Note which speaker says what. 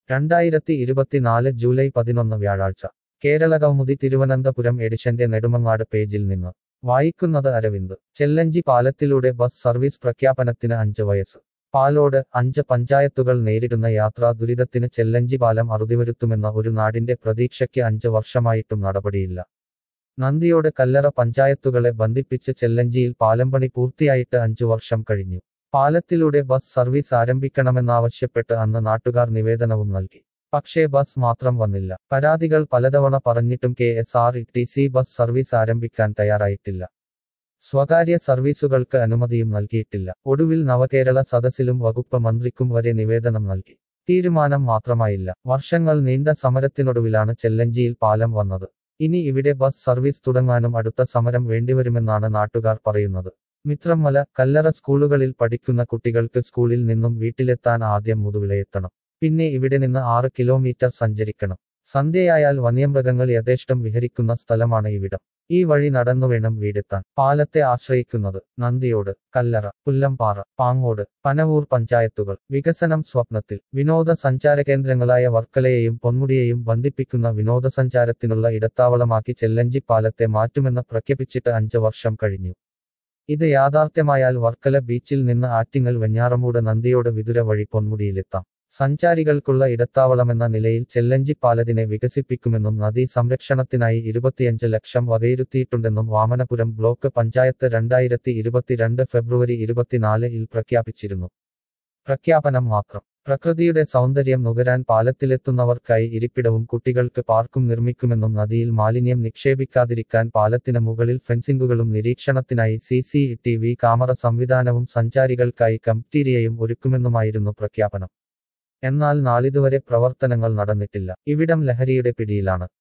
Speaker 1: രണ്ടായിരത്തി ഇരുപത്തിനാല് ജൂലൈ പതിനൊന്ന് വ്യാഴാഴ്ച കേരള കൗമുദി തിരുവനന്തപുരം എഡിഷന്റെ നെടുമങ്ങാട് പേജിൽ നിന്ന് വായിക്കുന്നത് അരവിന്ദ് ചെല്ലഞ്ചി പാലത്തിലൂടെ ബസ് സർവീസ് പ്രഖ്യാപനത്തിന് അഞ്ച് വയസ്സ് പാലോട് അഞ്ച് പഞ്ചായത്തുകൾ നേരിടുന്ന യാത്രാ ദുരിതത്തിന് ചെല്ലഞ്ചി പാലം അറുതിവരുത്തുമെന്ന ഒരു നാടിന്റെ പ്രതീക്ഷയ്ക്ക് അഞ്ച് വർഷമായിട്ടും നടപടിയില്ല നന്ദിയോട് കല്ലറ പഞ്ചായത്തുകളെ ബന്ധിപ്പിച്ച് ചെല്ലഞ്ചിയിൽ പാലം പണി പൂർത്തിയായിട്ട് അഞ്ചു വർഷം കഴിഞ്ഞു പാലത്തിലൂടെ ബസ് സർവീസ് ആരംഭിക്കണമെന്നാവശ്യപ്പെട്ട് അന്ന് നാട്ടുകാർ നിവേദനവും നൽകി പക്ഷേ ബസ് മാത്രം വന്നില്ല പരാതികൾ പലതവണ പറഞ്ഞിട്ടും K S R T C bus service ആരംഭിക്കാൻ തയ്യാറായിട്ടില്ല സ്വകാര്യ സർവീസുകൾക്ക് അനുമതിയും നൽകിയിട്ടില്ല ഒടുവിൽ നവകേരള സദസ്സിലും വകുപ്പ് മന്ത്രിക്കും വരെ നിവേദനം നൽകി തീരുമാനം മാത്രമായില്ല വർഷങ്ങൾ നീണ്ട സമരത്തിനൊടുവിലാണ് ചെല്ലഞ്ചിയിൽ പാലം വന്നത് ഇനി ഇവിടെ ബസ് സർവീസ് തുടങ്ങാനും അടുത്ത സമരം വേണ്ടിവരുമെന്നാണ് നാട്ടുകാർ പറയുന്നത് മിത്രമല കല്ലറ സ്കൂളുകളിൽ പഠിക്കുന്ന കുട്ടികൾക്ക് സ്കൂളിൽ നിന്നും വീട്ടിലെത്താൻ ആദ്യം മുതുവിലയെത്തണം പിന്നെ ഇവിടെ നിന്ന് ആറ് കിലോമീറ്റർ സഞ്ചരിക്കണം സന്ധ്യയായാൽ വന്യമൃഗങ്ങൾ യഥേഷ്ടം വിഹരിക്കുന്ന സ്ഥലമാണ് ഇവിടം ഈ വഴി നടന്നു വേണം വീടെത്താൻ പാലത്തെ ആശ്രയിക്കുന്നത് നന്ദിയോട് കല്ലറ പുല്ലംപാറ പാങ്ങോട് പനവൂർ പഞ്ചായത്തുകൾ വികസനം സ്വപ്നത്തിൽ വിനോദസഞ്ചാര കേന്ദ്രങ്ങളായ വർക്കലയെയും പൊന്മുടിയെയും ബന്ധിപ്പിക്കുന്ന വിനോദസഞ്ചാരത്തിനുള്ള ഇടത്താവളമാക്കി ചെല്ലഞ്ചി പാലത്തെ മാറ്റുമെന്ന് പ്രഖ്യാപിച്ചിട്ട് അഞ്ച് വർഷം കഴിഞ്ഞു ഇത് യാഥാർത്ഥ്യമായാൽ വർക്കല ബീച്ചിൽ നിന്ന് ആറ്റിങ്ങൽ വെഞ്ഞാറമൂട് നന്ദിയോട് വിതുര വഴി പൊന്മുടിയിലെത്താം സഞ്ചാരികൾക്കുള്ള ഇടത്താവളമെന്ന നിലയിൽ ചെല്ലഞ്ചി പാലത്തിനെ വികസിപ്പിക്കുമെന്നും നദീ സംരക്ഷണത്തിനായി ഇരുപത്തിയഞ്ച് ലക്ഷം വകയിരുത്തിയിട്ടുണ്ടെന്നും വാമനപുരം ബ്ലോക്ക് പഞ്ചായത്ത് രണ്ടായിരത്തി ഇരുപത്തിരണ്ട് ഫെബ്രുവരി ഇരുപത്തിനാലിൽ പ്രഖ്യാപിച്ചിരുന്നു പ്രഖ്യാപനം മാത്രം പ്രകൃതിയുടെ സൗന്ദര്യം നുകരാൻ പാലത്തിലെത്തുന്നവർക്കായി ഇരിപ്പിടവും കുട്ടികൾക്ക് പാർക്കും നിർമ്മിക്കുമെന്നും നദിയിൽ മാലിന്യം നിക്ഷേപിക്കാതിരിക്കാൻ പാലത്തിന് മുകളിൽ ഫെൻസിംഗുകളും നിരീക്ഷണത്തിനായി C C T V camera സംവിധാനവും സഞ്ചാരികൾക്കായി കംപ്റ്റീരിയയും ഒരുക്കുമെന്നുമായിരുന്നു പ്രഖ്യാപനം എന്നാൽ നാളിതുവരെ പ്രവർത്തനങ്ങൾ നടന്നിട്ടില്ല ഇവിടം ലഹരിയുടെ പിടിയിലാണ്